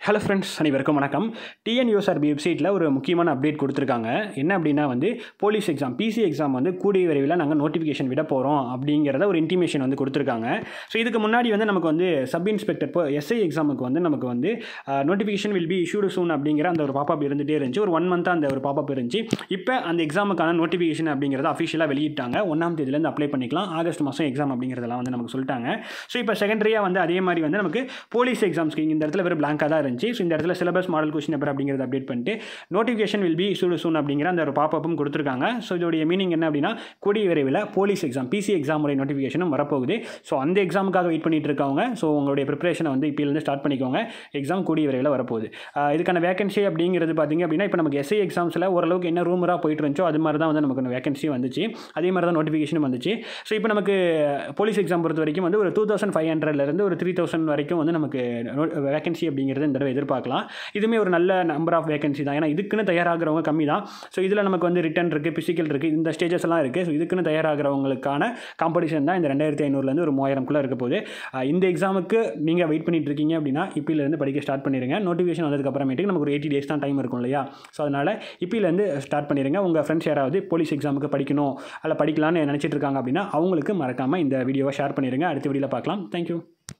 hello friends அனைவருக்கும் வணக்கம் TNUSRB வெப்சைட்டில் ஒரு முக்கியமான அப்டேட் கொடுத்துருக்காங்க என்ன அப்படின்னா வந்து போலீஸ் எக்ஸாம் பிசி எக்ஸாம் வந்து கூடிய விரைவில் நாங்கள் நோட்டிஃபிகேஷன் விட போகிறோம் அப்படிங்கிறத ஒரு இன்டிமேஷன் வந்து கொடுத்துருக்காங்க ஸோ இதுக்கு முன்னாடி வந்து நமக்கு வந்து சப் இன்ஸ்பெக்டர் இப்போ எஸ்ஐ எக்ஸாமுக்கு வந்து நமக்கு வந்து notification will be issued soon அப்படிங்கிற அந்த ஒரு பாப்பப் இருந்துகிட்டே இருந்துச்சு ஒரு ஒன் மந்த்தாக அந்த ஒரு பாப்பப் இருந்துச்சு இப்போ அந்த எக்ஸாமுக்கான நோட்டிஃபிகேஷன் அப்படிங்கிறத அஃபிஷியலாக வெளியிட்டாங்க ஒன்றாம் தேதியிலேருந்து அப்ளை பண்ணிக்கலாம் ஆகஸ்ட் மாதம் எக்ஸாம் அப்படிங்கிறதெல்லாம் வந்து நமக்கு சொல்லிட்டாங்க ஸோ இப்போ செகண்டரியாக வந்து அதே மாதிரி வந்து நமக்கு போலீஸ் எக்ஸாம்ஸ்க்கு இந்த இடத்துல வெறும் பிளாங்காக தான் இருந்துச்சு ஸோ இந்த இடத்துல சிலபஸ் மாடல் கொஸ்டின் பேப்பர் அப்படிங்கிறத அப்டேட் பண்ணிட்டு notification will be issued soon அப்படிங்கிற அந்த ஒரு பாப்பப்பும் கொடுத்துருக்காங்க ஸோ இதோடைய மீனிங் என்ன அப்படின்னா கூடிய விரைவில் போலீஸ் எக்ஸாம் பிசி எக்ஸாமுடைய நோட்டிஃபிகேஷனும் வரப்போகுது ஸோ அந்த எக்ஸாமுக்காக வெயிட் பண்ணிட்டு இருக்கவங்க ஸோ உங்களுடைய ப்ரிப்பரேஷனை வந்து இப்போலேருந்து ஸ்டார்ட் பண்ணிக்கோங்க எக்ஸாம் கூடிய விரைவில் வரப்போகுது ஆஹ் இதுக்கான வேகன்சி அப்படிங்கிறது பார்த்தீங்க அப்படின்னா இப்போ நமக்கு எஸ்ஐ எக்ஸாம்ஸில் ஓரளவுக்கு என்ன ரூமராக போயிட்டு இருந்துச்சோ அது மாதிரி தான் வந்து நமக்கு வேகன்சி வந்துச்சு அதே மாதிரி தான் நோட்டிஃபிகேஷனும் வந்துச்சு ஸோ இப்போ நமக்கு போலீஸ் எக்ஸாம் பொறுத்த வரைக்கும் வந்து ஒரு டூ தௌசண்ட் ஃபைவ் ஹண்ட்ரட்லேருந்து ஒரு த்ரீ தௌசண்ட் வரைக்கும் வந்து நமக்கு வேகன்சி அப்படிங்கிறது இந்த தடவை எதிர்பார்க்கலாம் இதுவுமே ஒரு நல்ல நம்பர் ஆஃப் வேகன்சி தான் ஏன்னா இதுக்குன்னு தயாராகிறவங்க கம்மி தான் ஸோ இதில் நமக்கு வந்து ரிட்டன் இருக்குது பிசிக்கல் இருக்குது இந்த ஸ்டேஜஸ் எல்லாம் இருக்குது ஸோ இதுக்குன்னு தயாராகிறவங்களுக்கான காம்படிஷன் தான் இந்த ரெண்டாயிரத்தி ஐநூறுலேருந்து ஒரு மூவாயிரம்குள்ளே இருக்க போகுது ஆஹ் இந்த எக்ஸாமுக்கு நீங்கள் வெயிட் பண்ணிட்டு இருக்கீங்க அப்படின்னா இப்பிலேருந்து படிக்க ஸ்டார்ட் பண்ணிடுங்க நோட்டிஃபிகேஷன் வந்ததுக்கப்புறமேட்டுக்கு நமக்கு ஒரு எயிட்டி டேஸ் தான் டைம் இருக்கும் இல்லையா ஸோ அதனால் இப்பிலேருந்து ஸ்டார்ட் பண்ணிடுங்க உங்கள் ஃப்ரெண்ட்ஸ் யாராவது போலீஸ் எக்ஸாமுக்கு படிக்கணும் அல்ல படிக்கலாம்னு நினச்சிட்டு இருக்காங்க அப்படின்னா அவங்களுக்கு மறக்காமல் இந்த வீடியோவை ஷேர் பண்ணிடுங்க அடுத்த வீடியோவில் பார்க்கலாம் தேங்க்யூ